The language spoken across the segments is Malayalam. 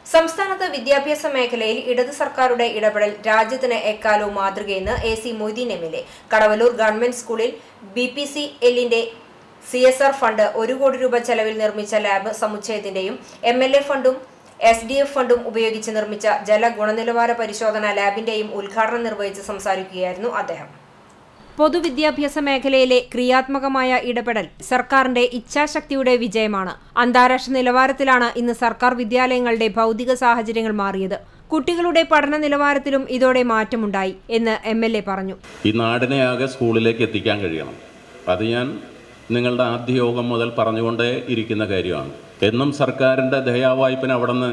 സംസ്ഥാനത്ത് വിദ്യാഭ്യാസ മേഖലയിൽ ഇടത് സർക്കാരുടെ ഇടപെടൽ രാജ്യത്തിന് എക്കാലവും മാതൃകയെന്ന് A C Moideen M L A Kadavallur government സ്കൂളിൽ ബി പി സി എല്ലിന്റെ സി എസ് ആർ ഫണ്ട് ഒരു കോടി രൂപ ചെലവിൽ നിർമ്മിച്ച ലാബ് സമുച്ചയത്തിന്റെയും എം എൽ എ ഫണ്ടും എസ് ഡി എഫ് ഫണ്ടും ഉപയോഗിച്ച് നിർമ്മിച്ച ജല ഗുണനിലവാര പരിശോധന ലാബിന്റെയും ഉദ്ഘാടനം നിർവഹിച്ച് സംസാരിക്കുകയായിരുന്നു അദ്ദേഹം പൊതുവിദ്യാഭ്യാസ മേഖലയിലെ ക്രിയാത്മകമായ ഇടപെടൽ സർക്കാരിന്റെ ഇച്ഛാശക്തിയുടെ വിജയമാണ് അന്താരാഷ്ട്ര നിലവാരത്തിലാണ് ഇന്ന് സർക്കാർ വിദ്യാലയങ്ങളുടെ ഭൗതിക സാഹചര്യങ്ങൾ മാറിയത് കുട്ടികളുടെ പഠന നിലവാരത്തിലും ഇതോടെ മാറ്റമുണ്ടായി എന്ന് എം എൽ എ പറഞ്ഞു ഈ നാടിനെ ആകെ സ്കൂളിലേക്ക് എത്തിക്കാൻ കഴിയണം അത് ഞാൻ നിങ്ങളുടെ ആദ്യ യോഗം മുതൽ പറഞ്ഞുകൊണ്ടേ ഇരിക്കുന്ന കാര്യമാണ് എന്നും സർക്കാരിൻ്റെ ദയാവായ്പിന് അവിടെ നിന്ന്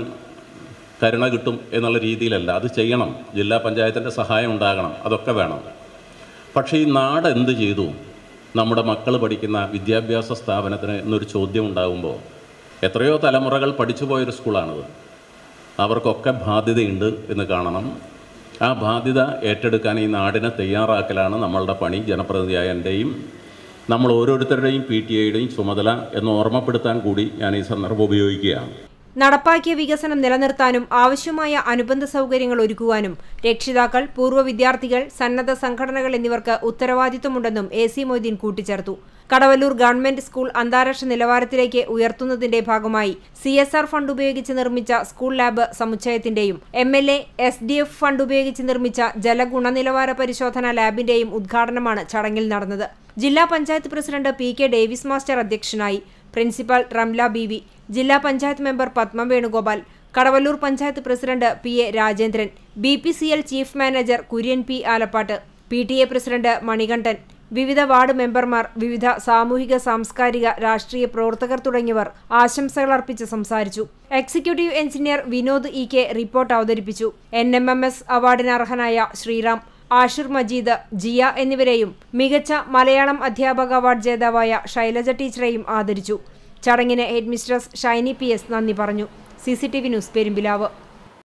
കരുണ കിട്ടും എന്നുള്ള രീതിയിലല്ല അത് ചെയ്യണം ജില്ലാ പഞ്ചായത്തിൻ്റെ സഹായം ഉണ്ടാകണം അതൊക്കെ വേണം പക്ഷേ ഈ നാട് എന്ത് ചെയ്തു നമ്മുടെ മക്കൾ പഠിക്കുന്ന വിദ്യാഭ്യാസ സ്ഥാപനത്തിന് എന്നൊരു ചോദ്യം ഉണ്ടാകുമ്പോൾ എത്രയോ തലമുറകൾ പഠിച്ചു പോയൊരു സ്കൂളാണിത് അവർക്കൊക്കെ ബാധ്യതയുണ്ട് എന്ന് കാണണം ആ ബാധ്യത ഏറ്റെടുക്കാൻ ഈ നാടിനെ തയ്യാറാക്കലാണ് നമ്മളുടെ പണി ജനപ്രതിനിധിയായ എൻ്റെയും നമ്മൾ ഓരോരുത്തരുടെയും പി ടി ഐയുടെയും ചുമതല എന്ന് ഓർമ്മപ്പെടുത്താൻ കൂടി ഞാൻ ഈ സന്ദർഭം ഉപയോഗിക്കുകയാണ് നടപ്പാക്കിയ വികസനം നിലനിർത്താനും ആവശ്യമായ അനുബന്ധ സൗകര്യങ്ങൾ ഒരുക്കുവാനും രക്ഷിതാക്കൾ പൂർവ്വ വിദ്യാർത്ഥികൾ സന്നദ്ധ സംഘടനകൾ എന്നിവർക്ക് ഉത്തരവാദിത്വമുണ്ടെന്നും എ സി മൊയ്തീൻ കൂട്ടിച്ചേർത്തു കടവല്ലൂർ ഗവൺമെന്റ് സ്കൂൾ അന്താരാഷ്ട്ര നിലവാരത്തിലേക്ക് ഉയർത്തുന്നതിന്റെ ഭാഗമായി സി എസ് ആർ ഫണ്ട് ഉപയോഗിച്ച് നിർമ്മിച്ച സ്കൂൾ ലാബ് സമുച്ചയത്തിന്റെയും M L A S D F fund ഉപയോഗിച്ച് നിർമ്മിച്ച ജലഗുണനിലവാര പരിശോധന ലാബിന്റെയും ഉദ്ഘാടനമാണ് ചടങ്ങിൽ നടന്നത് ജില്ലാ panchayat president P K Davis master അധ്യക്ഷനായി പ്രിൻസിപ്പൽ റംല ബി വി ജില്ലാ panchayat member Padma Venugopal Kadavallur panchayat president P A Rajendran B P C L chief manager Kurian P Alappatt P T A president Manikandan വിവിധ വാർഡ് മെമ്പർമാർ വിവിധ സാമൂഹിക സാംസ്കാരിക രാഷ്ട്രീയ പ്രവർത്തകർ തുടങ്ങിയവർ ആശംസകൾ അർപ്പിച്ച് സംസാരിച്ചു executive engineer Vinod E K report അവതരിപ്പിച്ചു എൻ എം എം എസ് അവാർഡിന് അർഹനായ ശ്രീറാം ആഷിർ മജീദ് ജിയ എന്നിവരെയും മികച്ച മലയാളം അധ്യാപക അവാർഡ് ജേതാവായ ശൈലജ ടീച്ചറെയും ആദരിച്ചു ചടങ്ങിന് ഹെഡ്മിസ്ട്രസ് ഷൈനി പി എസ് നന്ദി പറഞ്ഞു C C T V news Perumpilavu